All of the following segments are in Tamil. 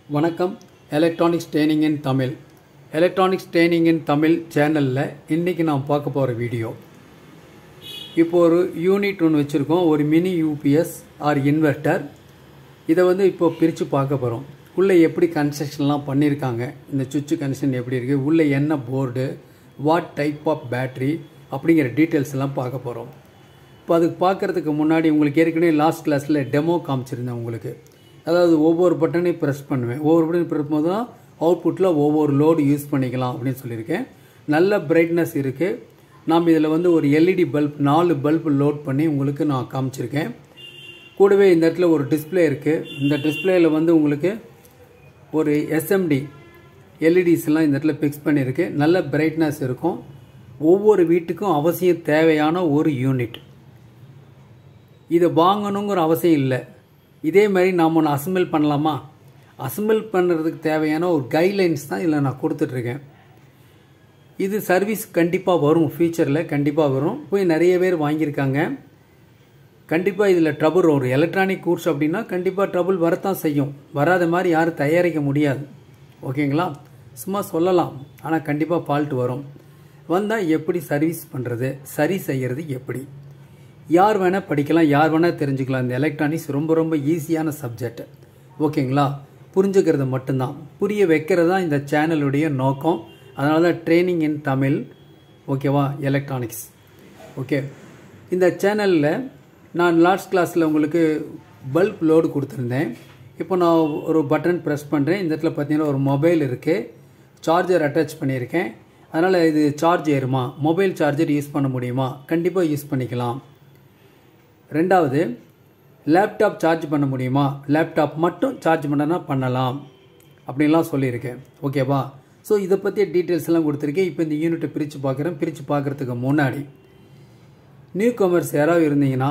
வணக்கம் electronics training in Tamil electronics training in Tamil சேனலில் இன்றைக்கி நான் பார்க்க போகிற வீடியோ இப்போ ஒரு யூனிட் ஒன்று வச்சுருக்கோம் ஒரு மினி யூபிஎஸ் ஆர் இன்வெர்ட்டர் இதை வந்து இப்போ பிரித்து பார்க்க போகிறோம் உள்ளே எப்படி கன்ஸ்ட்ரக்ஷன்லாம் பண்ணியிருக்காங்க இந்த சுவிட்சு கனெக்ஷன் எப்படி இருக்குது உள்ளே என்ன board what type of battery அப்படிங்கிற டீட்டெயில்ஸ் எல்லாம் பார்க்க போகிறோம் இப்போ அதுக்கு பார்க்குறதுக்கு முன்னாடி உங்களுக்கு ஏற்கனவே லாஸ்ட் கிளாஸில் டெமோ காமிச்சிருந்தேன் உங்களுக்கு அதாவது ஒவ்வொரு பட்டனையும் ப்ரெஸ் பண்ணுவேன் ஒவ்வொரு பட்டனையும் ப்ரெஸ் போது தான் அவுட்புட்டில் ஒவ்வொரு லோடு யூஸ் பண்ணிக்கலாம் அப்படின்னு சொல்லியிருக்கேன் நல்ல பிரைட்னஸ் இருக்குது நாம் இதில் வந்து ஒரு எல்இடி பல்ப் நாலு பல்ப் லோட் பண்ணி உங்களுக்கு நான் காமிச்சிருக்கேன் கூடவே இந்த இடத்துல ஒரு டிஸ்பிளே இருக்குது இந்த டிஸ்பிளேயில் வந்து உங்களுக்கு ஒரு எஸ்எம்டி எல்இடிஸ்லாம் இந்த இடத்துல ஃபிக்ஸ் பண்ணியிருக்கு நல்ல பிரைட்னஸ் இருக்கும் ஒவ்வொரு வீட்டுக்கும் அவசியம் தேவையான ஒரு யூனிட் இதை வாங்கணுங்கிற அவசியம் இல்லை இதே மாதிரி நாம் ஒன்று அசம்பிள் பண்ணலாமா அசம்பிள் பண்ணுறதுக்கு தேவையான ஒரு கைட்லைன்ஸ் தான் இதில் நான் கொடுத்துட்ருக்கேன் இது சர்வீஸ் கண்டிப்பாக வரும் ஃபியூச்சரில் கண்டிப்பாக வரும் போய் நிறைய பேர் வாங்கியிருக்காங்க கண்டிப்பாக இதில் ட்ரபுள் ஒரு எலக்ட்ரானிக் கூர்ஸ் அப்படின்னா கண்டிப்பாக ட்ரபுள் வரத்தான் செய்யும் வராத மாதிரி யாரும் தயாரிக்க முடியாது ஓகேங்களா சும்மா சொல்லலாம் ஆனால் கண்டிப்பாக ஃபால்ட் வரும் வந்தால் எப்படி சர்வீஸ் பண்ணுறது சரி செய்கிறது எப்படி யார் வேணால் படிக்கலாம் யார் வேணால் தெரிஞ்சுக்கலாம் இந்த எலக்ட்ரானிக்ஸ் ரொம்ப ரொம்ப ஈஸியான சப்ஜெக்ட் ஓகேங்களா புரிஞ்சுக்கிறது மட்டும்தான் புரிய வைக்கிறது தான் இந்த சேனலுடைய நோக்கம் அதனால தான் ட்ரைனிங் இன் தமிழ் ஓகேவா எலக்ட்ரானிக்ஸ் ஓகே இந்த சேனலில் நான் லாஸ்ட் கிளாஸில் உங்களுக்கு பல்ப் லோடு கொடுத்துருந்தேன் இப்போ நான் ஒரு பட்டன் ப்ரெஸ் பண்ணுறேன் இந்த இடத்துல பார்த்தீங்கன்னா ஒரு மொபைல் இருக்குது சார்ஜர் அட்டாச் பண்ணியிருக்கேன் அதனால் இது சார்ஜ் ஏறுமா மொபைல் சார்ஜர் யூஸ் பண்ண முடியுமா கண்டிப்பாக யூஸ் பண்ணிக்கலாம் ரெண்டாவது லேப்டாப் சார்ஜ் பண்ண முடியுமா லேப்டாப் மட்டும் சார்ஜ் பண்ணனா பண்ணலாம் அப்படின்லாம் சொல்லியிருக்கேன் ஓகேவா ஸோ இதை பற்றிய டீட்டெயில்ஸ் எல்லாம் கொடுத்துருக்கேன் இப்போ இந்த யூனிட்டை பிரித்து பார்க்குறேன் பிரித்து பார்க்குறதுக்கு முன்னாடி நியூ கமர்ஸ் யாராவது இருந்தீங்கன்னா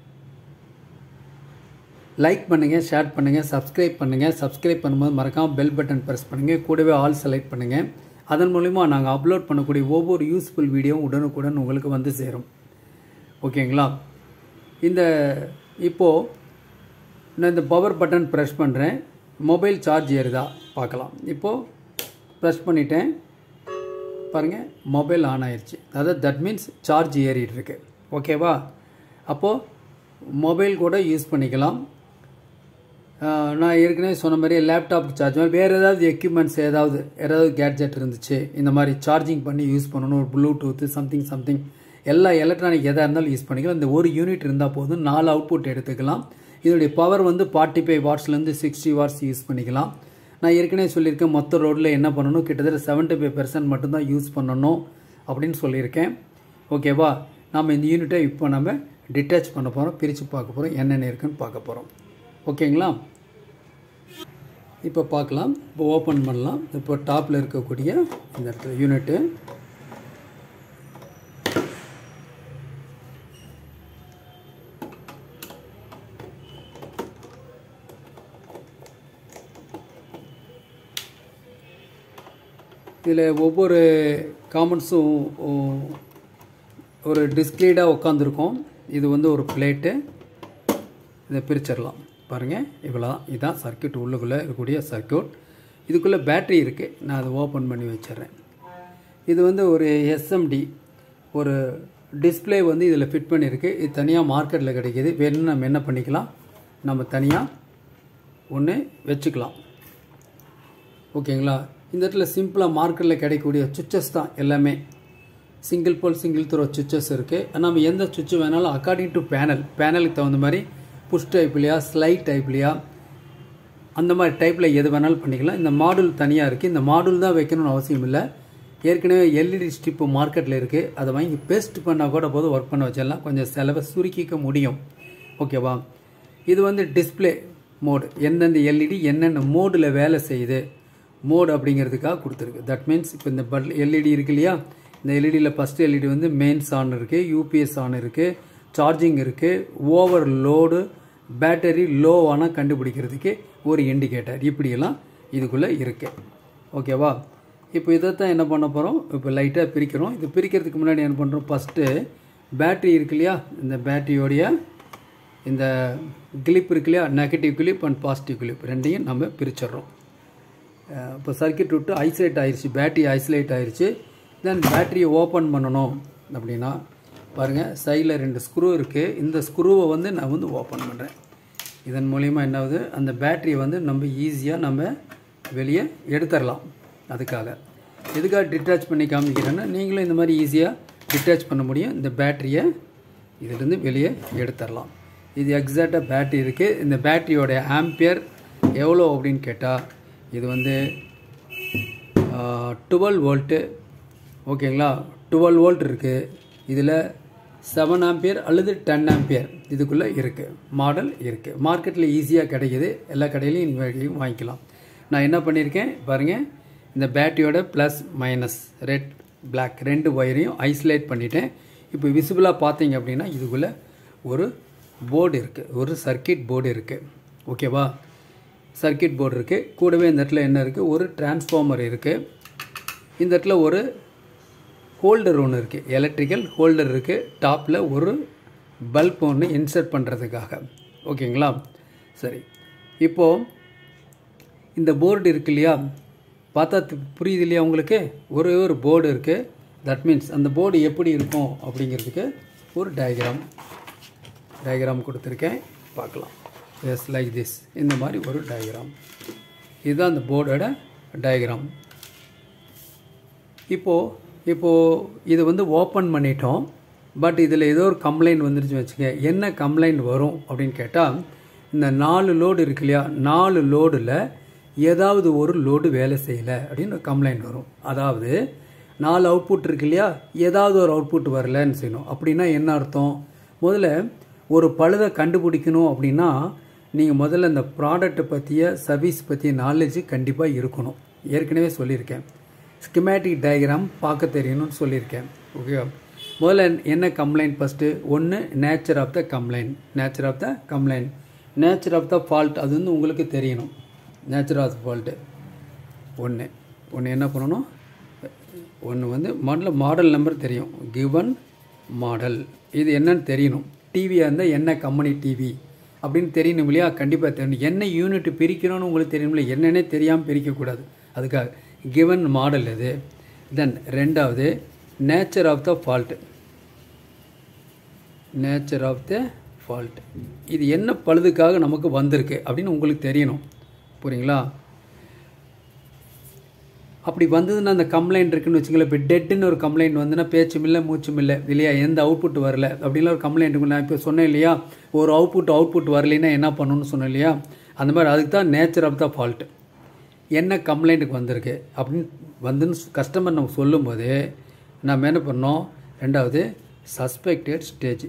லைக் பண்ணுங்கள் ஷேர் பண்ணுங்கள் சப்ஸ்கிரைப் பண்ணுங்கள் சப்ஸ்கிரைப் பண்ணும்போது மறக்காமல் பெல் பட்டன் ப்ரெஸ் பண்ணுங்கள் கூடவே ஆல் செலக்ட் பண்ணுங்கள் அதன் மூலிமா நாங்கள் அப்லோட் பண்ணக்கூடிய ஒவ்வொரு யூஸ்ஃபுல் வீடியோவும் உடனுக்குடன் உங்களுக்கு வந்து சேரும் ஓகேங்களா இந்த இப்போது நான் இந்த பவர் பட்டன் ப்ரெஸ் பண்ணுறேன் மொபைல் சார்ஜ் ஏறுதா பார்க்கலாம் இப்போது ப்ரெஸ் பண்ணிட்டேன் பாருங்கள் மொபைல் ஆன் ஆயிடுச்சு அதாவது தட் மீன்ஸ் சார்ஜ் ஏறிட்டு இருக்கு ஓகேவா அப்போது மொபைல் கூட யூஸ் பண்ணிக்கலாம் நான் ஏற்கனவே சொன்ன மாதிரி லேப்டாப் சார்ஜ் மாதிரி வேறு ஏதாவது எக்யூப்மெண்ட்ஸ் ஏதாவது ஏதாவது கேட்ஜெட் இருந்துச்சு இந்த மாதிரி சார்ஜிங் பண்ணி யூஸ் பண்ணணும் ஒரு ப்ளூடூத்து சம்திங் சம்திங் எல்லா எலக்ட்ரானிக் எதாக இருந்தாலும் யூஸ் பண்ணிக்கலாம் இந்த ஒரு யூனிட் இருந்தால் போதும் நாலு அவுட்புட் எடுத்துக்கலாம் இதோடைய பவர் வந்து ஃபார்ட்டி ஃபைவ் வாட்ஸ்லேருந்து சிக்ஸ்டி வாட்ஸ் யூஸ் பண்ணிக்கலாம் நான் ஏற்கனவே சொல்லியிருக்கேன் மொத்த ரோடில் என்ன பண்ணணும் கிட்டத்தட்ட செவன்ட்டி ஃபைவ் பெர்சன்ட் மட்டும்தான் யூஸ் பண்ணணும் அப்படின்னு சொல்லியிருக்கேன் ஓகேவா நம்ம இந்த யூனிட்டை இப்போ நம்ம டிட்டாச் பண்ண போகிறோம் பிரித்து பார்க்க போகிறோம் என்னென்ன இருக்குன்னு பார்க்க போகிறோம் ஓகேங்களா இப்போ பார்க்கலாம் இப்போ ஓப்பன் பண்ணலாம் இப்போ டாப்பில் இருக்கக்கூடிய இந்த இடத்துல யூனிட்டு இதில் ஒவ்வொரு காமெண்ட்ஸும் ஒரு டிஸ்பிளேடாக உட்காந்துருக்கோம் இது வந்து ஒரு பிளேட்டு இதை பிரிச்சிடலாம் பாருங்கள் இவ்வளோ தான் இதுதான் சர்க்கியூட் உள்ளுக்குள்ளே இருக்கக்கூடிய சர்க்கியூட் இதுக்குள்ளே பேட்ரி இருக்குது நான் அதை ஓப்பன் பண்ணி வச்சிட்றேன் இது வந்து ஒரு எஸ்எம்டி ஒரு டிஸ்பிளே வந்து இதில் ஃபிட் பண்ணியிருக்கு இது தனியாக மார்க்கெட்டில் கிடைக்கிது வேணும்னு நம்ம என்ன பண்ணிக்கலாம் நம்ம தனியாக ஒன்று வச்சுக்கலாம் ஓகேங்களா இந்த இடத்துல சிம்பிளாக மார்க்கெட்டில் கிடைக்கக்கூடிய சுவிச்சஸ் தான் எல்லாமே single pole single throw switches இருக்குது நம்ம எந்த சுவிட்சு வேணாலும் அக்கார்டிங் டு பேனல் பேனலுக்கு தகுந்த மாதிரி புஷ் டைப்லையா ஸ்லைட் டைப்லையா அந்த மாதிரி டைப்பில் எது வேணாலும் பண்ணிக்கலாம் இந்த மாடுல் தனியாக இருக்குது இந்த மாடுல் தான் வைக்கணும்னு அவசியம் இல்லை ஏற்கனவே எல்இடி ஸ்ட்ரிப்பு மார்க்கெட்டில் இருக்குது அதை வாங்கி பேஸ்ட் பண்ணால் கூட போதும் ஒர்க் பண்ண வச்சிடலாம் கொஞ்சம் செலவை சுருக்கிக்க முடியும் ஓகேவா இது வந்து டிஸ்பிளே மோடு எந்தெந்த எல்இடி என்னென்ன மோடில் வேலை செய்யுது மோட் அப்படிங்கிறதுக்காக கொடுத்துருக்கு தட் மீன்ஸ் இப்போ இந்த பட் எல்இடி இருக்கு இல்லையா இந்த எல்இடியில் ஃபஸ்ட்டு எல்இடி வந்து மெயின்ஸ் ஆன் இருக்குது யூபிஎஸ் ஆன் இருக்குது சார்ஜிங் இருக்குது ஓவர் லோடு பேட்டரி லோவான கண்டுபிடிக்கிறதுக்கு ஒரு இண்டிகேட்டர் இப்படியெல்லாம் இதுக்குள்ளே இருக்குது ஓகேவா இப்போ இதை தான் என்ன பண்ண போகிறோம் இப்போ லைட்டாக பிரிக்கிறோம் இது பிரிக்கிறதுக்கு முன்னாடி என்ன பண்ணுறோம் ஃபஸ்ட்டு பேட்ரி இருக்கு இல்லையா இந்த பேட்டரியோடைய இந்த கிளிப் இருக்கு இல்லையா negative clip and positive clip ரெண்டையும் நம்ம பிரிச்சிடுறோம் இப்போ சர்க்கியூட் விட்டு ஐசோலேட் ஆயிடுச்சு பேட்டரி ஐசோலேட் ஆயிடுச்சு தென் பேட்டரியை ஓப்பன் பண்ணணும் அப்படின்னா பாருங்கள் சைடில் ரெண்டு ஸ்க்ரூ இருக்குது இந்த ஸ்க்ரூவை வந்து நான் வந்து ஓப்பன் பண்ணுறேன் இதன் மூலிமா என்ன ஆகுது அந்த பேட்டரியை வந்து நம்ம ஈஸியாக நம்ம வெளியே எடுத்துடலாம் அதுக்காக எதுக்காக டிட்டாச் பண்ணி காமிக்கிறேன்னா நீங்களும் இந்த மாதிரி ஈஸியாக டிட்டாச் பண்ண முடியும் இந்த பேட்டரியை இதிலேருந்து வெளியே எடுத்துடலாம் இது எக்ஸாக்டாக பேட்டரி இருக்குது இந்த பேட்டரியோடைய ஆம்பியர் எவ்வளோ அப்படின்னு கேட்டால் இது வந்து டுவெல் வோல்ட்டு ஓகேங்களா டுவெல் வோல்ட் இருக்குது இதில் செவன் ஆம்பியர் அல்லது டென் ஆம்பியர் இதுக்குள்ளே இருக்குது மாடல் இருக்குது மார்க்கெட்டில் ஈஸியாக கிடைக்கிது எல்லா கடையிலையும் நீங்கள் வாங்கிக்கலாம் நான் என்ன பண்ணியிருக்கேன் பாருங்கள் இந்த பேட்டரியோட ப்ளஸ் மைனஸ் ரெட் பிளாக் ரெண்டு ஒயரையும் ஐசோலேட் பண்ணிட்டேன் இப்போ விசிபிளாக பார்த்தீங்க அப்படின்னா இதுக்குள்ளே ஒரு போர்டு இருக்குது ஒரு சர்க்கியூட் போர்டு இருக்குது ஓகேவா சர்க்கியூட் போர்டு இருக்குது கூடவே இந்த இடத்துல என்ன இருக்குது ஒரு டிரான்ஸ்ஃபார்மர் இருக்குது இந்த இடத்துல ஒரு ஹோல்டர் ஒன்று இருக்குது எலக்ட்ரிக்கல் ஹோல்டர் இருக்குது டாப்பில் ஒரு பல்ப் ஒன்று இன்சர்ட் பண்ணுறதுக்காக ஓகேங்களா சரி இப்போது இந்த போர்டு இருக்கு இல்லையா பார்த்தா தி- புரியுது இல்லையா உங்களுக்கு ஒரே ஒரு போர்டு இருக்குது தட் மீன்ஸ் அந்த போர்டு எப்படி இருக்கும் அப்படிங்கிறதுக்கு ஒரு டயக்ராம் டயக்ராம் கொடுத்துருக்கேன் பார்க்கலாம் எஸ் லைக் திஸ் இந்த மாதிரி ஒரு டயக்ராம் இதுதான் அந்த போர்டோட டயக்ராம் இப்போது இப்போது இது வந்து ஓப்பன் பண்ணிட்டோம் பட் இதில் ஏதோ ஒரு கம்ப்ளைண்ட் வந்துருச்சு வச்சுக்க என்ன கம்ப்ளைண்ட் வரும் அப்படின்னு கேட்டால் இந்த நாலு லோடு இருக்கு இல்லையா நாலு லோடில் ஏதாவது ஒரு லோடு வேலை செய்யலை அப்படின்னு ஒரு கம்ப்ளைண்ட் வரும் அதாவது நாலு அவுட்புட் இருக்கு இல்லையா ஏதாவது ஒரு அவுட்புட் வரலன்னு செய்யணும் அப்படின்னா என்ன அர்த்தம் முதல்ல ஒரு பழுதை கண்டுபிடிக்கணும் அப்படின்னா நீங்கள் முதல்ல இந்த ப்ராடக்ட்டை பற்றிய சர்வீஸ் பற்றிய நாலேஜ் கண்டிப்பாக இருக்கணும் ஏற்கனவே சொல்லியிருக்கேன் ஸ்கிமேட்டிக் டயக்ராம் பார்க்க தெரியணும்னு சொல்லியிருக்கேன் ஓகே முதல்ல என்ன கம்ப்ளைண்ட் ஃபஸ்ட்டு ஒன்று nature of the complaint nature of the complaint nature of the fault அது வந்து உங்களுக்கு தெரியணும் நேச்சர் ஆஃப் த ஃபால்ட்டு ஒன்று ஒன்று என்ன பண்ணணும் ஒன்று வந்து மாடல் மாடல் நம்பர் தெரியும் கிவன் மாடல் இது என்னன்னு தெரியணும் டிவியாக இருந்தால் என்ன கம்பெனி டிவி அப்படின்னு தெரியணும் இல்லையா கண்டிப்பாக தெரியணும் என்ன யூனிட் பிரிக்கணும்னு உங்களுக்கு தெரியணும் இல்லையா என்னன்னே தெரியாமல் பிரிக்கக்கூடாது அதுக்காக கிவன் மாடல் இது தென் ரெண்டாவது nature of the fault nature of the fault இது என்ன பழுதுக்காக நமக்கு வந்திருக்கு அப்படின்னு உங்களுக்கு தெரியணும் புரியுங்களா அப்படி வந்ததுன்னா அந்த கம்ப்ளைண்ட் இருக்குன்னு வச்சுங்களேன் இப்போ டெட்டுன்னு ஒரு கம்ப்ளைண்ட் வந்துன்னா பேச்சும் இல்லை மூச்சும் இல்லை இல்லையா எந்த அவுட்புட் வரல அப்படின்லாம் ஒரு கம்ப்ளைண்ட் இருக்கும் நான் இப்போ சொன்னேன் இல்லையா ஒரு அவுட்புட் அவுட்புட் வரலைன்னா என்ன பண்ணணும்னு சொன்னேன் இல்லையா அந்த மாதிரி அதுக்கு தான் நேச்சர் ஆஃப் த ஃபால்ட் என்ன கம்ப்ளைண்ட்டுக்கு வந்திருக்கு அப்படின்னு வந்துன்னு கஸ்டமர் நம்ம சொல்லும்போது நம்ம என்ன பண்ணோம் ரெண்டாவது சஸ்பெக்டட் ஸ்டேஜ்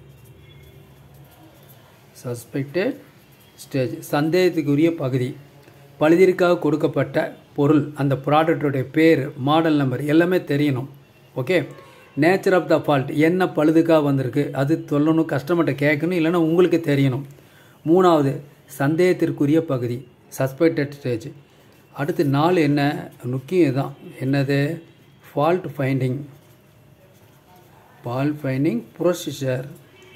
சஸ்பெக்டட் ஸ்டேஜ் சந்தேகத்துக்குரிய பகுதி பழுதிற்காக கொடுக்கப்பட்ட பொருள் அந்த ப்ராடக்டோடைய பேர் மாடல் நம்பர் எல்லாமே தெரியணும் okay nature of the fault என்ன பழுதுக்காக வந்திருக்கு அது சொல்லணும் கஸ்டமர்கிட்ட கேட்கணும் இல்லைன்னா உங்களுக்கு தெரியணும் மூணாவது சந்தேகத்திற்குரிய பகுதி சஸ்பெக்டட் ஸ்டேஜ் அடுத்து நாலு என்ன முக்கியம் இதுதான் என்னது fault finding fault finding procedure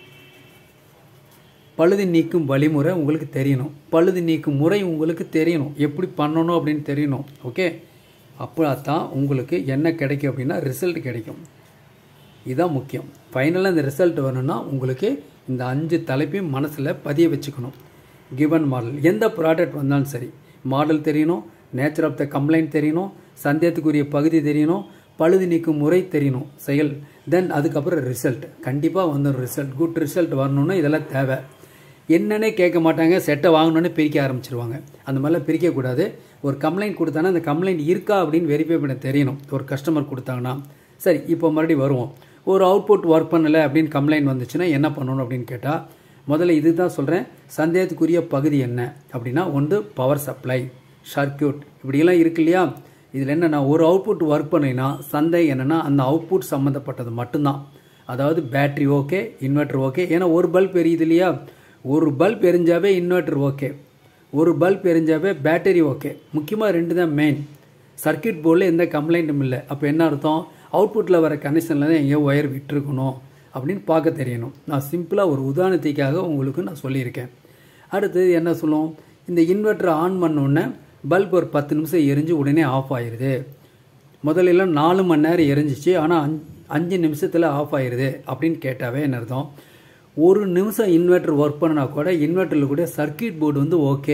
பழுது நீக்கும் வழிமுறை உங்களுக்கு தெரியணும் பழுது நீக்கும் முறை உங்களுக்கு தெரியணும் எப்படி பண்ணணும் அப்படின்னு தெரியணும் ஓகே அப்போ தான் உங்களுக்கு என்ன கிடைக்கும் அப்படின்னா ரிசல்ட் கிடைக்கும் இதுதான் முக்கியம் ஃபைனலாக இந்த ரிசல்ட் வரணும்னா உங்களுக்கு இந்த அஞ்சு தலைப்பையும் மனசில் பதிய வச்சுக்கணும் கிவன் மாடல் எந்த ப்ராடக்ட் வந்தாலும் சரி மாடல் தெரியணும் நேச்சர் ஆஃப் த கம்ப்ளைண்ட் தெரியணும் சந்தேகத்துக்குரிய பகுதி தெரியணும் பழுது நீக்கும் முறை தெரியணும் செயல் தென் அதுக்கப்புறம் ரிசல்ட் கண்டிப்பாக வந்துடும் ரிசல்ட் குட் ரிசல்ட் வரணும்னா இதெல்லாம் தேவை என்னன்னே கேட்க மாட்டாங்க செட்டை வாங்கணுன்னு பிரிக்க ஆரம்பிச்சிருவாங்க அந்த மாதிரிலாம் பிரிக்கக்கூடாது ஒரு கம்ப்ளைண்ட் கொடுத்தாங்கன்னா அந்த கம்ப்ளைண்ட் இருக்கா அப்படின்னு வெரிஃபை பண்ண தெரியணும் ஒரு கஸ்டமர் கொடுத்தாங்கன்னா சரி இப்போ மறுபடியும் வருவோம் ஒரு அவுட்புட் ஒர்க் பண்ணலை அப்படின்னு கம்ப்ளைண்ட் வந்துச்சுன்னா என்ன பண்ணணும் அப்படின்னு கேட்டால் முதல்ல இது தான் சொல்கிறேன் சந்தேகத்துக்குரிய பகுதி என்ன அப்படின்னா ஒன்று பவர் சப்ளை சர்க்கியூட் இப்படியெல்லாம் இருக்கு இல்லையா இதில் என்னென்னா ஒரு அவுட்புட் ஒர்க் பண்ணினா சந்தை என்னென்னா அந்த அவுட்புட் சம்மந்தப்பட்டது மட்டும்தான் அதாவது பேட்ரி ஓகே இன்வெர்டர் ஓகே ஏன்னா ஒரு பல்ப் எரியுது இல்லையா ஒரு பல்ப் எரிஞ்சாவே இன்வெர்டர் ஓகே ஒரு பல்ப் எரிஞ்சாவே பேட்டரி ஓகே முக்கியமாக ரெண்டு தான் மெயின் சர்க்கியூட் போர்டில் எந்த கம்ப்ளைண்ட்டும் இல்லை அப்போ என்ன அர்த்தம் அவுட்புட்டில் வர கனெக்ஷனில் தான் எங்கேயோ ஒயர் விட்டுருக்கணும் அப்படின்னு பார்க்க தெரியணும் நான் சிம்பிளாக ஒரு உதாரணத்துக்காக உங்களுக்கு நான் சொல்லியிருக்கேன் அடுத்து என்ன சொல்லுவோம் இந்த இன்வெர்ட்டரை ஆன் பண்ணோடனே பல்ப் ஒரு பத்து நிமிஷம் எரிஞ்சு உடனே ஆஃப் ஆயிடுது முதல்லலாம் நாலு மணி நேரம் எரிஞ்சிச்சு ஆனால் அஞ்சு அஞ்சு நிமிஷத்தில் ஆஃப் ஆயிடுது அப்படின்னு கேட்டாவே என்ன அர்த்தம் ஒரு நிமிஷம் இன்வெர்டர் ஒர்க் பண்ணனா கூட இன்வெர்டரில் கூட சர்க்கியூட் போர்டு வந்து ஓகே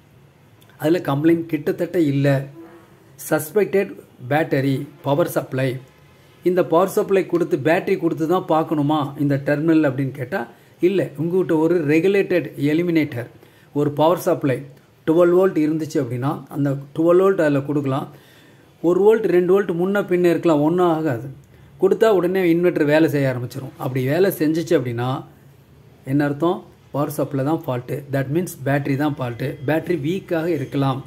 அதில் கம்ப்ளைண்ட் கிட்டத்தட்ட இல்லை சஸ்பெக்டட் பேட்டரி பவர் சப்ளை இந்த பவர் சப்ளை கொடுத்து பேட்டரி கொடுத்து தான் பார்க்கணுமா இந்த டெர்மினல் அப்படின்னு கேட்டால் இல்லை உங்கள்கிட்ட ஒரு ரெகுலேட்டட் எலிமினேட்டர் ஒரு பவர் சப்ளை டுவெல் வோல்ட் இருந்துச்சு அப்படின்னா அந்த டுவெல் வோல்ட் அதில் கொடுக்கலாம் ஒரு வோல்ட் ரெண்டு வோல்ட் முன்ன பின்ன இருக்கலாம் ஒன்றும் ஆகாது கொடுத்தா உடனே இன்வெர்டர் வேலை செய்ய ஆரம்பிச்சிடும் அப்படி வேலை செஞ்சிச்சு அப்படின்னா என்ன அர்த்தம் பவர் சப்ளை தான் ஃபால்ட்டு தட் மீன்ஸ் பேட்ரி தான் ஃபால்ட்டு பேட்ரி வீக்காக இருக்கலாம்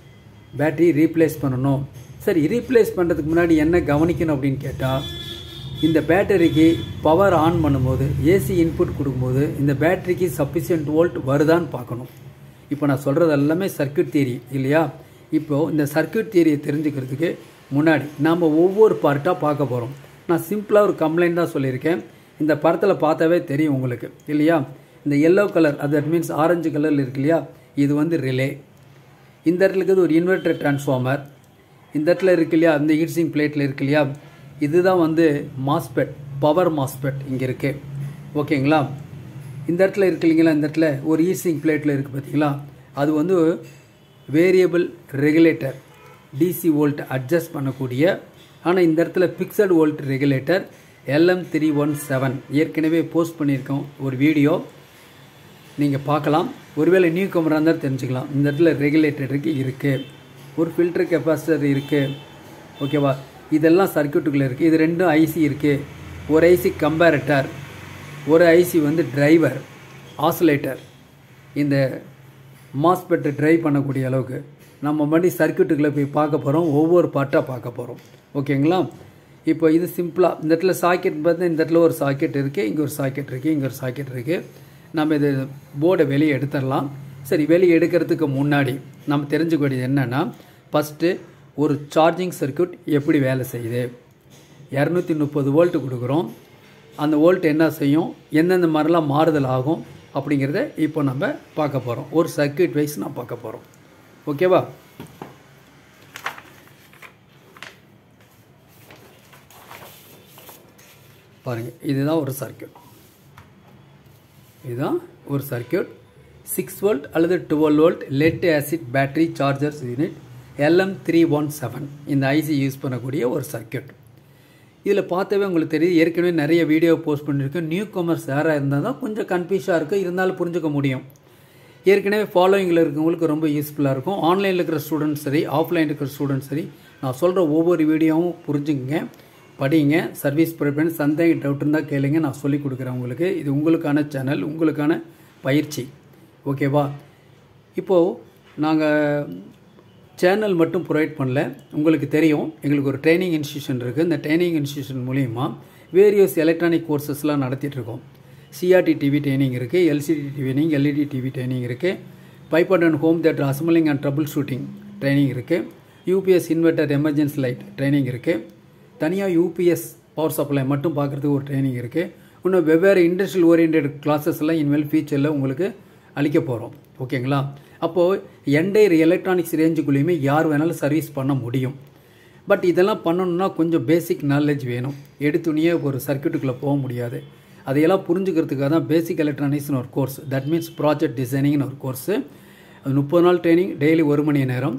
பேட்ரி ரீப்ளேஸ் பண்ணணும் சரி ரீப்ளேஸ் பண்ணுறதுக்கு முன்னாடி என்ன கவனிக்கணும் அப்படின்னு கேட்டால் இந்த பேட்டரிக்கு பவர் ஆன் பண்ணும்போது ஏசி இன்புட் கொடுக்கும்போது இந்த பேட்டரிக்கு சஃபிஷியன்ட் வோல்ட் வருதான்னு பார்க்கணும் இப்போ நான் சொல்கிறது எல்லாமே சர்க்கியூட் தியரி இல்லையா இப்போது இந்த சர்க்கியூட் தியரியை தெரிஞ்சுக்கிறதுக்கு முன்னாடி நாம் ஒவ்வொரு பார்ட்டாக பார்க்க போகிறோம் நான் சிம்பிளாக ஒரு கம்ப்ளைண்ட் தான் சொல்லியிருக்கேன் இந்த படத்தில் பார்த்தாவே தெரியும் உங்களுக்கு இல்லையா இந்த எல்லோ கலர் அது தட் மீன்ஸ் ஆரஞ்சு கலரில் இருக்கு இல்லையா இது வந்து ரிலே இந்த இடத்துல இருக்கிறது ஒரு இன்வெர்டர் டிரான்ஸ்ஃபார்மர் இந்த இடத்துல இருக்கு இல்லையா அந்த ஹீட்ஸிங் பிளேட்டில் இருக்கு இல்லையா இதுதான் வந்து மாஸ்பெட் பவர் மாஸ்பெட் இங்கே இருக்கு ஓகேங்களா இந்த இடத்துல இருக்கு இல்லைங்களா இந்த இடத்துல ஒரு ஹீட்ஸிங் பிளேட்டில் இருக்குது பார்த்தீங்களா அது வந்து variable regulator DC volt adjust பண்ணக்கூடிய ஆனால் இந்த இடத்துல fixed volt regulator LM three one seven ஏற்கனவே போஸ்ட் பண்ணியிருக்கோம் ஒரு வீடியோ நீங்கள் பார்க்கலாம் ஒருவேளை நியூ கமராக இருந்தால் தெரிஞ்சுக்கலாம் இந்த இடத்துல ரெகுலேட்டர் இருக்கு இருக்குது ஒரு ஃபில்டர் கெப்பாசிட்டர் இருக்குது ஓகேவா இதெல்லாம் சர்க்கியூட்டுக்குள்ளே இருக்குது இது ரெண்டும் ஐசி இருக்குது ஒரு ஐசி கம்பேரட்டர் ஒரு ஐசி வந்து டிரைவர் ஆசிலேட்டர் இந்த மாஸ்பெட்டை ட்ரைவ் பண்ணக்கூடிய அளவுக்கு நம்ம மறுபடி சர்க்கியூட்டுக்குள்ளே போய் பார்க்க போகிறோம் ஒவ்வொரு பார்ட்டாக பார்க்க போகிறோம் ஓகேங்களா இப்போ இது சிம்பிளாக இந்த இடத்துல சாக்கெட் பார்த்தா இந்த இடத்துல ஒரு சாக்கெட் இருக்குது இங்கே ஒரு சாக்கெட் இருக்குது இங்கே ஒரு சாக்கெட் இருக்குது நம்ம இது போர்டை வெளியே எடுத்துடலாம் சரி வெளியே எடுக்கிறதுக்கு முன்னாடி நம்ம தெரிஞ்சுக்க வேண்டியது என்னென்னா ஃபஸ்ட்டு ஒரு சார்ஜிங் சர்க்கியூட் எப்படி வேலை செய்யுது இரநூத்தி முப்பது வோல்ட்டு கொடுக்குறோம் அந்த வோல்ட் என்ன செய்யும் எந்தெந்த மாதிரிலாம் மாறுதல் ஆகும் அப்படிங்கிறத இப்போ நம்ம பார்க்க போகிறோம் ஒரு சர்க்கியூட் வைஸ் நான் பார்க்க போகிறோம் ஓகேவா பாருங்கள் இதுதான் ஒரு சர்க்கியூட் இதுதான் ஒரு சர்க்கியூட் சிக்ஸ் வோல்ட் அல்லது twelve volt lead acid battery chargers unit LM three one seven இந்த ஐசி யூஸ் பண்ணக்கூடிய ஒரு சர்க்கியூட் இதில் பார்த்தவே உங்களுக்கு தெரியுது ஏற்கனவே நிறைய வீடியோ போஸ்ட் பண்ணியிருக்கேன் நியூ காமர்ஸ் யாராக இருந்தால் தான் கொஞ்சம் கன்ஃபியூஸாக இருக்குது இருந்தாலும் புரிஞ்சுக்க முடியும் ஏற்கனவே ஃபாலோயிங்கில் இருக்கவங்களுக்கு ரொம்ப யூஸ்ஃபுல்லாக இருக்கும் ஆன்லைனில் இருக்கிற ஸ்டூடெண்ட்ஸ் சரி ஆஃப்லைனில் இருக்கிற ஸ்டூடெண்ட்ஸ் சரி நான் சொல்கிற ஒவ்வொரு வீடியோவும் புரிஞ்சுங்க படிங்க சர்வீஸ் ப்ரிப்பேர் சந்தேகம் டவுட் இருந்தால் கேளுங்க நான் சொல்லிக் கொடுக்குறேன் உங்களுக்கு இது உங்களுக்கான சேனல் உங்களுக்கான பயிற்சி ஓகேவா இப்போது நாங்கள் சேனல் மட்டும் ப்ரொவைட் பண்ணல உங்களுக்கு தெரியும் எங்களுக்கு ஒரு ட்ரைனிங் இன்ஸ்டியூஷன் இருக்குது இந்த ட்ரைனிங் இன்ஸ்டியூஷன் மூலிமா வேரியஸ் எலக்ட்ரானிக் கோர்சஸ்லாம் நடத்திட்டுருக்கோம் சிஆர்டி டிவி ட்ரைனிங் இருக்குது LCD training LED TV training இருக்குது pipe and home theatre assembling and troubleshooting training இருக்குது UPS inverter emergency light training இருக்குது தனியாக யூபிஎஸ் பவர் சப்ளை மட்டும் பார்க்குறதுக்கு ஒரு ட்ரைனிங் இருக்குது இன்னும் வெவ்வேறு இண்டஸ்ட்ரியல் ஓரியன்ட் கிளாஸஸ்லாம் இனிமேல் ஃபியூச்சரில் உங்களுக்கு அளிக்க போகிறோம் ஓகேங்களா அப்போது என்டையர் எலக்ட்ரானிக்ஸ் ரேஞ்சுக்குள்ளேயுமே யார் வேணாலும் சர்வீஸ் பண்ண முடியும் பட் இதெல்லாம் பண்ணணும்னா கொஞ்சம் பேசிக் நாலேஜ் வேணும் எடுத்துனியே ஒரு சர்க்கியூட்டுக்குள்ளே போக முடியாது அதையெல்லாம் புரிஞ்சுக்கிறதுக்காக தான் பேசிக் எலக்ட்ரானிக்ஸ்னு ஒரு கோர்ஸ் தட் மீன்ஸ் ப்ராஜெக்ட் டிசைனிங்னு ஒரு கோர்ஸு அது முப்பது நாள் ட்ரைனிங் டெய்லி ஒரு மணி நேரம்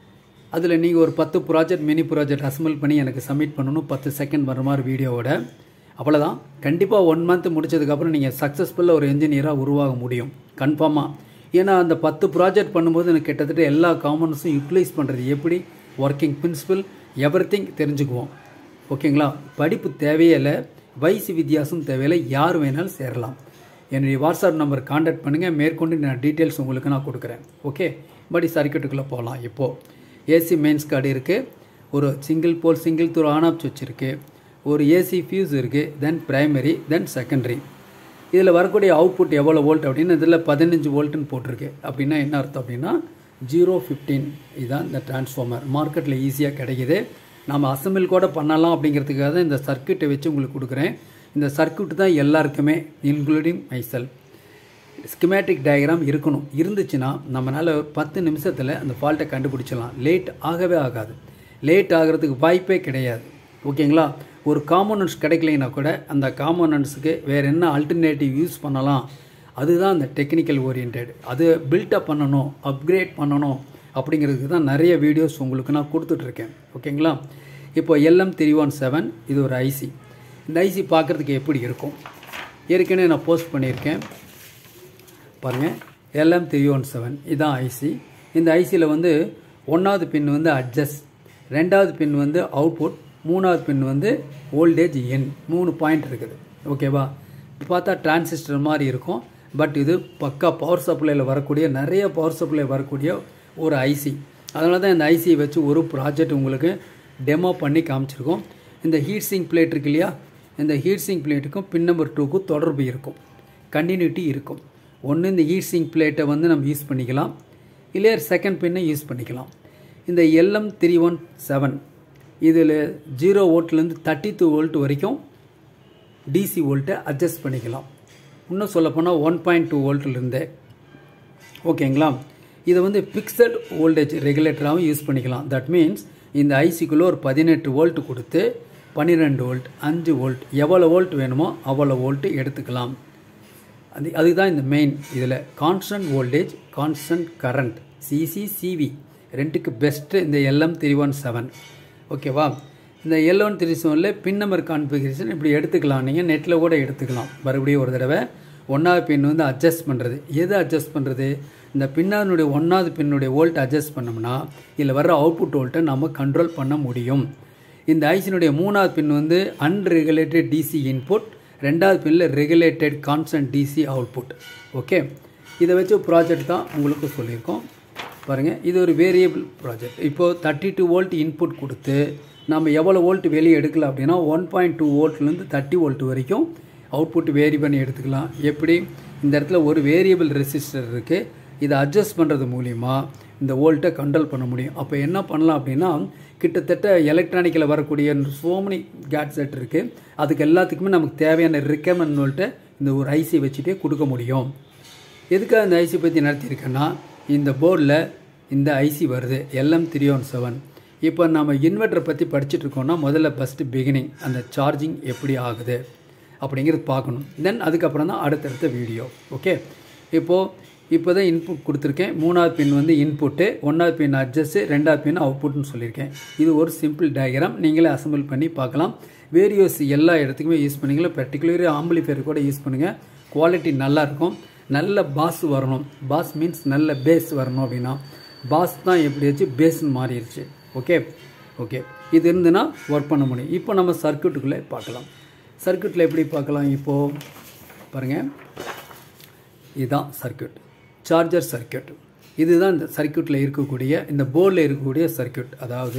அதில் நீங்கள் ஒரு பத்து ப்ராஜெக்ட் மினி ப்ராஜெக்ட் அசம்பிள் பண்ணி எனக்கு சப்மிட் பண்ணணும் பத்து செகண்ட் வர மாதிரி வீடியோவோட அவ்வளோதான் கண்டிப்பாக ஒன் மந்த் முடிச்சதுக்கப்புறம் நீங்கள் சக்ஸஸ்ஃபுல்லாக ஒரு என்ஜினியராக உருவாக முடியும் கன்ஃபார்மாக ஏன்னா அந்த பத்து ப்ராஜெக்ட் பண்ணும்போது எனக்கு கிட்டத்தட்ட எல்லா காமன்ஸும் யூட்டிலைஸ் பண்ணுறது எப்படி ஒர்க்கிங் பிரின்சிபல் எவ்ரி திங் தெரிஞ்சுக்குவோம் ஓகேங்களா படிப்பு தேவையே இல்லை வயசு வித்தியாசம் தேவையில்லை யார் வேணாலும் சேரலாம் என்னுடைய வாட்ஸ்அப் நம்பர் காண்டாக்ட் பண்ணுங்கள் மேற்கொண்டு நான் டீட்டெயில்ஸ் உங்களுக்கு நான் கொடுக்குறேன் ஓகே படி சர்க்கியூட்டுக்குள்ளே போகலாம் இப்போது ஏசி மெயின்ஸ் கார்டு இருக்குது ஒரு single pole single throw on off சுவிட்ச் இருக்குது ஒரு ஏசி ஃபியூஸ் இருக்குது தென் பிரைமரி தென் செகண்டரி இதில் வரக்கூடிய அவுட்புட் எவ்வளோ வோல்ட் அப்படின்னு இதில் பதினஞ்சு வோல்ட்டுன்னு போட்டிருக்கு அப்படின்னா என்ன அர்த்தம் அப்படின்னா ஜீரோ ஃபிஃப்டீன் இதுதான் இந்த டிரான்ஸ்ஃபார்மர் மார்க்கெட்டில் ஈஸியாக கிடைக்கிது நம்ம அசம்பிள் கூட பண்ணலாம் அப்படிங்கிறதுக்காக தான் இந்த சர்க்கியூட்டை வச்சு உங்களுக்கு கொடுக்குறேன் இந்த சர்க்கியூட் தான் எல்லாருக்குமே இன்க்ளூடிங் மைசெல் ஸ்கிமேட்டிக் டயக்ராம் இருக்கணும் இருந்துச்சுன்னா நம்மளால் ஒரு பத்து நிமிஷத்தில் அந்த ஃபால்ட்டை கண்டுபிடிச்சிடலாம் லேட் ஆகவே ஆகாது லேட் ஆகிறதுக்கு வாய்ப்பே கிடையாது ஓகேங்களா ஒரு காம்போனன்ட்ஸ் கிடைக்கலைன்னா கூட அந்த காம்போனன்ட்ஸுக்கு வேறு என்ன அல்டர்னேட்டிவ் யூஸ் பண்ணலாம் அதுதான் அந்த டெக்னிக்கல் ஓரியன்ட் அது பில்டப் பண்ணணும் அப்கிரேட் பண்ணணும் அப்படிங்கிறதுக்கு தான் நிறைய வீடியோஸ் உங்களுக்கு நான் கொடுத்துட்ருக்கேன் ஓகேங்களா இப்போ எல்எம் த்ரீ ஒன் செவன் இது ஒரு ஐசி இந்த ஐசி பார்க்குறதுக்கு எப்படி இருக்கும் ஏற்கனவே நான் போஸ்ட் பண்ணியிருக்கேன் பாருங்கள் எல்எம் த்ரீ ஒன் செவன் இதுதான் ஐசி இந்த ஐசியில் வந்து ஒன்றாவது பின் வந்து அட்ஜஸ்ட் ரெண்டாவது பின் வந்து அவுட்புட் மூணாவது பின் வந்து ஓல்டேஜ் என் மூணு பாயிண்ட் இருக்குது ஓகேவா பார்த்தா டிரான்சிஸ்டர் மாதிரி இருக்கும் பட் இது பக்கா பவர் சப்ளையில் வரக்கூடிய நிறைய பவர் சப்ளை வரக்கூடிய ஒரு ஐசி அதனால தான் இந்த ஐசியை வச்சு ஒரு ப்ராஜெக்ட் உங்களுக்கு டெமோ பண்ணி காமிச்சிருக்கோம் இந்த ஹீட் சிங் பிளேட் இருக்கு இல்லையா இந்த ஹீட் சிங் பிளேட்டுக்கும் பின் நம்பர் டூக்கும் தொடர்பு இருக்கும் கண்டினியூட்டி இருக்கும் ஒன்று இந்த ஹீட் சிங் பிளேட்டை வந்து நம்ம யூஸ் பண்ணிக்கலாம் இல்லையா செகண்ட் பின்னை யூஸ் பண்ணிக்கலாம் இந்த எல்எம் த்ரீ ஒன் செவன் இதில் ஜீரோ வோல்ட்லேருந்து தேர்ட்டி டூ வோல்ட் வரைக்கும் டிசி வோல்ட்டை அட்ஜஸ்ட் பண்ணிக்கலாம் இன்னும் சொல்லப்போனால் ஒன் பாயிண்ட் டூ வோல்ட்லேருந்தே ஓகேங்களா இதை வந்து பிக்சட் வோல்டேஜ் ரெகுலேட்டராகவும் யூஸ் பண்ணிக்கலாம் தட் மீன்ஸ் இந்த ஐசிக்குள்ளே ஒரு பதினெட்டு வோல்ட் கொடுத்து பன்னிரெண்டு வோல்ட் அஞ்சு வோல்ட் எவ்வளோ வோல்ட் வேணுமோ அவ்வளோ வோல்ட்டு எடுத்துக்கலாம் அது அதுதான் இந்த மெயின் இதில் constant voltage constant current CCCV ரெண்டுக்கு பெஸ்ட்டு இந்த எல்எம் த்ரீ ஒன் செவன் ஓகேவா இந்த எல் ஒன் த்ரீ செவனில் பின் நம்பர் கான்ஃபிகரேஷன் இப்படி எடுத்துக்கலாம் நீங்கள் நெட்டில் கூட எடுத்துக்கலாம் மறுபடியும் ஒரு தடவை ஒன்றாவது பின் வந்து அட்ஜஸ்ட் பண்ணுறது எது அட்ஜஸ்ட் பண்ணுறது இந்த பின்னாதனுடைய ஒன்றாவது பின்னுடைய வோல்ட் அட்ஜஸ்ட் பண்ணோம்னா இதில் வர்ற அவுட்புட் வோல்ட்டை நம்ம கண்ட்ரோல் பண்ண முடியும் இந்த ஐசினுடைய மூணாவது பின் வந்து அன்ரெகுலேட்டட் டிசி இன்புட் ரெண்டாவது பின்னில் regulated constant DC output okay இதை வச்சு ப்ராஜெக்ட் தான் உங்களுக்கு சொல்லியிருக்கோம் பாருங்கள் இது ஒரு வேரியபிள் ப்ராஜெக்ட் இப்போது தேர்ட்டி டூ வோல்ட் இன்புட் கொடுத்து நம்ம எவ்வளோ வோல்ட் வெளியே எடுக்கலாம் அப்படின்னா ஒன் பாயிண்ட் டூ வோல்ட்லேருந்து தேர்ட்டி வோல்ட் வரைக்கும் அவுட்புட் வேரி பண்ணி எடுத்துக்கலாம் எப்படி இந்த இடத்துல ஒரு வேரியபிள் ரெசிஸ்டர் இருக்குது இதை அட்ஜஸ்ட் பண்ணுறது மூலிமா இந்த வோல்ட்டை கண்ட்ரோல் பண்ண முடியும் அப்போ என்ன பண்ணலாம் அப்படின்னா கிட்டத்தட்ட எலக்ட்ரானிக்கில் வரக்கூடிய சோமனி கேட்ஜெட் இருக்குது அதுக்கு எல்லாத்துக்குமே நமக்கு தேவையான ரிக்கமெண்ட் வோல்ட்டை இந்த ஒரு ஐசி வச்சுட்டே கொடுக்க முடியும் எதுக்காக இந்த ஐசி பற்றி நடத்தியிருக்கேன்னா இந்த போர்டில் இந்த ஐசி வருது எல்எம் த்ரீ ஒன் செவன் இப்போ நம்ம இன்வெர்ட்டரை பற்றி படிச்சுட்டு இருக்கோம்னா முதல்ல ஃபஸ்ட்டு பிகினிங் அந்த சார்ஜிங் எப்படி ஆகுது அப்படிங்கிறது பார்க்கணும் தென் அதுக்கப்புறம் தான் அடுத்தடுத்த வீடியோ ஓகே இப்போது இப்போ தான் இன்புட் கொடுத்துருக்கேன் மூணாவது பின் வந்து இன்புட்டு ஒன்றாவது பின் அட்ஜஸ்ட்டு ரெண்டாவது பின் அவுட்புட்னு சொல்லியிருக்கேன் இது ஒரு சிம்பிள் டயக்ராம் நீங்களே அசம்பிள் பண்ணி பார்க்கலாம் வேரியோஸ் எல்லா இடத்துக்குமே யூஸ் பண்ணிக்கலாம் பர்டிகுலரி ஆம்பிளிஃபையர் கூட யூஸ் பண்ணுங்கள் குவாலிட்டி நல்லாயிருக்கும் நல்ல பாஸ் வரணும் பாஸ் மீன்ஸ் நல்ல பேஸ் வரணும் அப்படின்னா பாஸ் தான் எப்படி வச்சு பேஸ்ன்னு மாறிடுச்சு ஓகே ஓகே இது இருந்துன்னா ஒர்க் பண்ண முடியும் இப்போ நம்ம சர்க்கியூட்டுக்குள்ளே பார்க்கலாம் சர்க்கியூட்டில் எப்படி பார்க்கலாம் இப்போது பாருங்கள் இதுதான் சர்க்கியூட் சார்ஜர் சர்க்கியூட் இதுதான் இந்த சர்க்கியூட்டில் இருக்கக்கூடிய இந்த போர்டில் இருக்கக்கூடிய சர்க்கியூட் அதாவது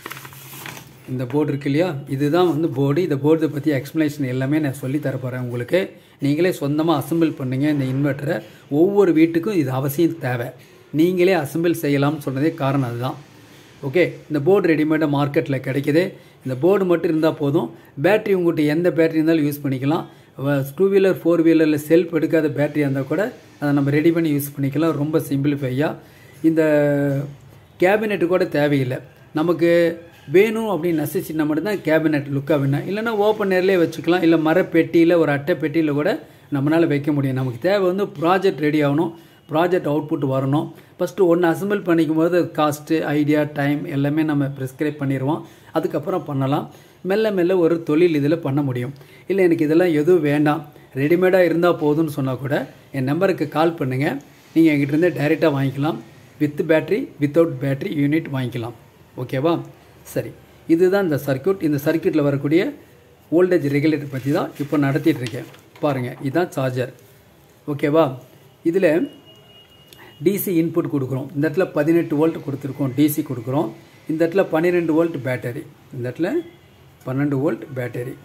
இந்த போர்டு இருக்கு இல்லையா இதுதான் வந்து போர்டு இந்த போர்டை பற்றி எக்ஸ்ப்ளனேஷன் எல்லாமே நான் சொல்லி தரப்போகிறேன் உங்களுக்கு நீங்களே சொந்தமாக அசம்பிள் பண்ணுங்க இந்த இன்வெர்ட்டரை ஒவ்வொரு வீட்டுக்கும் இது அவசியம் தேவை நீங்களே அசம்பிள் செய்யலாம்னு சொன்னதே காரணம் அதுதான் ஓகே இந்த போர்டு ரெடிமேடாக மார்க்கெட்டில் கிடைக்குது இந்த போர்டு மட்டும் இருந்தால் போதும் பேட்ரி உங்கள்கிட்ட எந்த பேட்டரி இருந்தாலும் யூஸ் பண்ணிக்கலாம் டூ வீலர் ஃபோர் வீலரில் செல்ஃப் எடுக்காத பேட்டரியாக இருந்தால் கூட அதை நம்ம ரெடி பண்ணி யூஸ் பண்ணிக்கலாம் ரொம்ப சிம்பிளிஃபையாக இந்த கேபினெட்டு கூட தேவையில்லை நமக்கு வேணும் அப்படின்னு நெசசிட்டினா மட்டும்தான் கேபினெட் லுக்காக வேணும் இல்லைனா ஓப்பன் ஏர்லேயே வச்சுக்கலாம் இல்லை மரப்பெட்டியில் ஒரு அட்டை பெட்டியில் கூட நம்மளால் வைக்க முடியும் நமக்கு தேவை வந்து ப்ராஜெக்ட் ரெடி ஆகணும் ப்ராஜெக்ட் அவுட்புட் வரணும் ஃபஸ்ட்டு ஒன்று அசம்பிள் பண்ணிக்கும் போது காஸ்ட்டு ஐடியா டைம் எல்லாமே நம்ம ப்ரிஸ்கிரைப் பண்ணிடுவோம் அதுக்கப்புறம் பண்ணலாம் மெல்ல மெல்ல ஒரு தொழில் இதில் பண்ண முடியும் இல்லை எனக்கு இதெல்லாம் எதுவும் வேண்டாம் ரெடிமேடாக இருந்தால் போதும்னு சொன்னால் கூட என் நம்பருக்கு கால் பண்ணுங்கள் நீங்கள் என்கிட்டருந்து டைரெக்டாக வாங்கிக்கலாம் with battery without battery unit வாங்கிக்கலாம் ஓகேவா சரி இதுதான் இந்த சர்க்கியூட் இந்த சர்க்கியூட்டில் வரக்கூடிய வோல்டேஜ் ரெகுலேட்டர் பற்றி தான் இப்போ நடத்திட்டு இருக்கேன் பாருங்கள் இதுதான் சார்ஜர் ஓகேவா இதில் டிசி இன்புட் கொடுக்குறோம் இந்த இடத்துல பதினெட்டு வோல்ட் கொடுத்துருக்கோம் டிசி கொடுக்குறோம் இந்த இடத்துல பன்னிரெண்டு வோல்ட் பேட்டரி இந்த இடத்துல பன்னெண்டு வோல்ட் பேட்டரி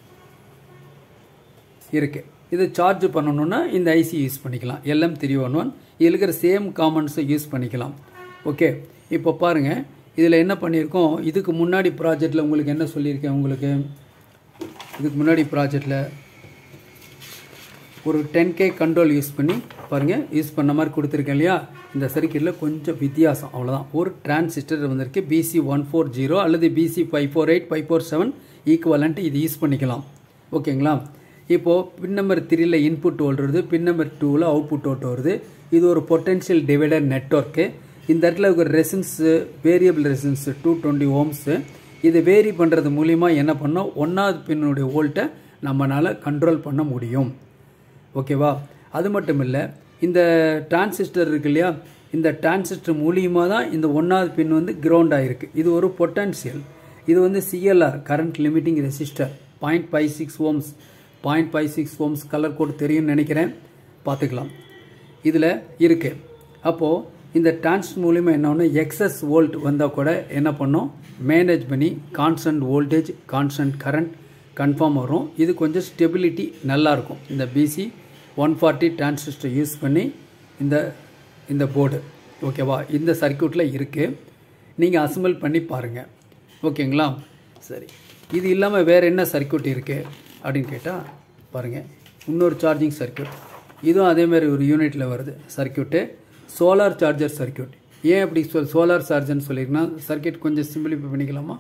இருக்குது இதை சார்ஜ் பண்ணணுன்னா இந்த ஐசி யூஸ் பண்ணிக்கலாம் எல்எம் த்ரீ ஒன் ஒன் இதில் இருக்கிற சேம் காமன்ஸை யூஸ் பண்ணிக்கலாம் ஓகே இப்போ பாருங்கள் இதில் என்ன பண்ணியிருக்கோம் இதுக்கு முன்னாடி ப்ராஜெக்டில் உங்களுக்கு என்ன சொல்லியிருக்கேன் உங்களுக்கு இதுக்கு முன்னாடி ப்ராஜெக்டில் ஒரு டென் கே கண்ட்ரோல் யூஸ் பண்ணி பாருங்கள் யூஸ் பண்ண மாதிரி கொடுத்துருக்கேன் இல்லையா இந்த சர்க்கியூட்டில் கொஞ்சம் வித்தியாசம் அவ்வளோதான் ஒரு டிரான்சிஸ்டர் வந்திருக்கு பிசி ஒன் ஃபோர் ஜீரோ அல்லது BC five four eight five four seven equivalent இது யூஸ் பண்ணிக்கலாம் ஓகேங்களா இப்போது பின் நம்பர் த்ரீல இன்புட் வோல்ட் வருது பின் நம்பர் டூவில் அவுட்புட் வோல்ட் வருது இது ஒரு பொட்டென்ஷியல் டிவைடர் நெட்ஒர்க்கு இந்த இடத்துல ஒரு resistance variable resistance two twenty ohms இது வேரி பண்ணுறது மூலிமா என்ன பண்ணோம் ஒன்றாவது பின்னுடைய வோல்ட்டை நம்மளால் கண்ட்ரோல் பண்ண முடியும் ஓகேவா அது மட்டும் இல்லை இந்த டிரான்சிஸ்டர் இருக்கு இல்லையா இந்த டிரான்சிஸ்டர் மூலியமாக தான் இந்த ஒன்றாவது பின் வந்து கிரவுண்ட் ஆகிருக்கு இது ஒரு பொட்டன்ஷியல் இது வந்து CLR current limiting resistor point five six ohms point five six ohms colour code தெரியும்னு நினைக்கிறேன் பார்த்துக்கலாம் இதில் இருக்குது அப்போது இந்த டிரான்ஸ்ட் மூலிமா என்ன ஒன்று எக்ஸஸ் வோல்ட் வந்தால் கூட என்ன பண்ணோம் மேனேஜ் பண்ணி constant voltage constant current confirm வரும் இது கொஞ்சம் ஸ்டெபிலிட்டி நல்லாயிருக்கும் இந்த BC one forty transistor use பண்ணி இந்த இந்த போர்டு ஓகேவா இந்த சர்க்கியூட்டில் இருக்குது நீங்கள் அசம்பிள் பண்ணி பாருங்கள் ஓகேங்களா சரி இது இல்லாமல் வேறு என்ன சர்க்கியூட் இருக்குது அப்படின்னு கேட்டால் பாருங்கள் இன்னொரு சார்ஜிங் சர்க்கியூட் இதுவும் அதேமாதிரி ஒரு யூனிட்டில் வருது சர்க்கியூட்டு சோலார் சார்ஜர் சர்க்கியூட் ஏன் அப்படி சொல் சோலார் சார்ஜர்னு சொல்லியிருக்கேன்னா சர்க்கியூட் கொஞ்சம் சிம்பிளிஃபை பண்ணிக்கலாமா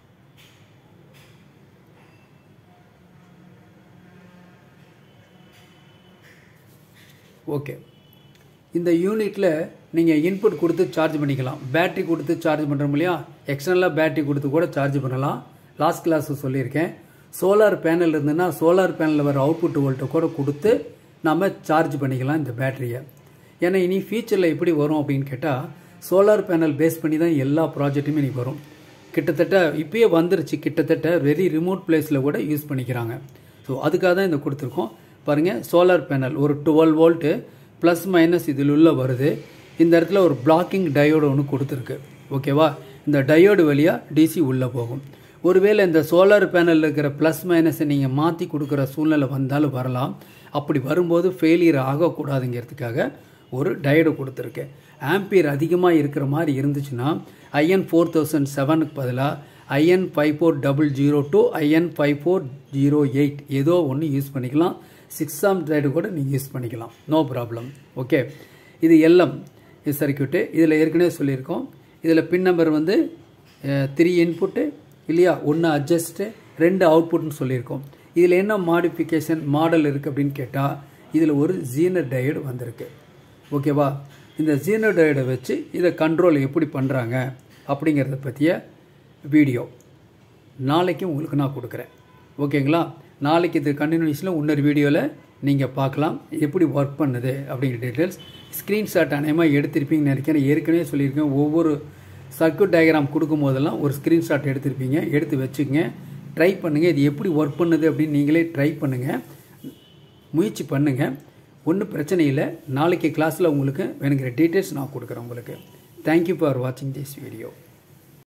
ஓகே இந்த யூனிட்டில் நீங்கள் இன்புட் கொடுத்து சார்ஜ் பண்ணிக்கலாம் பேட்ரி கொடுத்து சார்ஜ் பண்ணுறோம் இல்லையா எக்ஸ்டர்னலாக பேட்ரி கொடுத்து கூட சார்ஜ் பண்ணலாம் லாஸ்ட் கிளாஸ் சொல்லியிருக்கேன் சோலார் பேனல் இருந்ததுன்னா சோலார் பேனலில் வர அவுட்புட் வோல்ட்டை கூட கொடுத்து நம்ம சார்ஜ் பண்ணிக்கலாம் இந்த பேட்டரியை ஏன்னா இனி ஃபியூச்சரில் எப்படி வரும் அப்படின்னு கேட்டால் சோலார் பேனல் பேஸ் பண்ணி தான் எல்லா ப்ராஜெக்ட்டுமே இனி வரும் கிட்டத்தட்ட இப்பயே வந்துருச்சு கிட்டத்தட்ட வெரி ரிமோட் பிளேஸில் கூட யூஸ் பண்ணிக்கிறாங்க ஸோ அதுக்காக தான் இந்த கொடுத்துருக்கோம் பாருங்கள் சோலார் பேனல் ஒரு டுவெல் வோல்ட்டு ப்ளஸ் மைனஸ் இதில் உள்ள வருது இந்த இடத்துல ஒரு பிளாக்கிங் டயோடு ஒன்று கொடுத்துருக்கு ஓகேவா இந்த டயோடு வழியாக டிசி உள்ளே போகும் ஒருவேளை இந்த சோலார் பேனலில் இருக்கிற ப்ளஸ் மைனஸை நீங்கள் மாற்றி கொடுக்குற சூழ்நிலை வந்தாலும் வரலாம் அப்படி வரும்போது ஃபெயிலியர் ஆகக்கூடாதுங்கிறதுக்காக ஒரு டயோடு கொடுத்துருக்கேன் ஆம்பியர் அதிகமாக இருக்கிற மாதிரி இருந்துச்சுன்னா ஐஎன் ஃபோர் தௌசண்ட் செவனுக்கு பதிலாக I N five four double zero two I N five four zero eight ஏதோ ஒன்று யூஸ் பண்ணிக்கலாம் சிக்ஸ் ஆம் டைடு கூட நீங்கள் யூஸ் பண்ணிக்கலாம் நோ ப்ராப்ளம் ஓகே இது எல்எம் இது சர்க்கியூட்டு இதில் ஏற்கனவே சொல்லியிருக்கோம் இதில் பின் நம்பர் வந்து த்ரீ இன்புட்டு இல்லையா ஒன்று அட்ஜஸ்ட்டு ரெண்டு அவுட்புட்னு சொல்லியிருக்கோம் இதில் என்ன மாடிஃபிகேஷன் மாடல் இருக்குது அப்படின்னு கேட்டால் இதில் ஒரு ஜீனர் டயர்டு வந்திருக்கு ஓகேவா இந்த ஜீனர் டயர்டை வச்சு இதை கண்ட்ரோல் எப்படி பண்ணுறாங்க அப்படிங்கிறத பற்றிய வீடியோ நாளைக்கு உங்களுக்கு நான் கொடுக்குறேன் ஓகேங்களா நாளைக்கு இது கண்டினியூஷனில் இன்னொரு வீடியோவில் நீங்கள் பார்க்கலாம் எப்படி ஒர்க் பண்ணுது அப்படிங்கிற டீட்டெயில்ஸ் ஸ்க்ரீன்ஷாட் அநேகமாக எடுத்திருப்பீங்கன்னு நினைக்கிறேன் ஏற்கனவே சொல்லியிருக்கேன் ஒவ்வொரு சர்க்கியூட் டயக்ராம் கொடுக்கும் போதெல்லாம் ஒரு ஸ்க்ரீன்ஷாட் எடுத்திருப்பீங்க எடுத்து வச்சுக்கங்க ட்ரை பண்ணுங்கள் இது எப்படி ஒர்க் பண்ணுது அப்படின்னு நீங்களே ட்ரை பண்ணுங்கள் முயற்சி பண்ணுங்கள் ஒன்றும் பிரச்சனை இல்லை நாளைக்கு கிளாஸில் உங்களுக்கு வேணுங்கிற டீட்டெயில்ஸ் நான் கொடுக்குறேன் உங்களுக்கு தேங்க்யூ ஃபார் வாட்சிங் திஸ் வீடியோ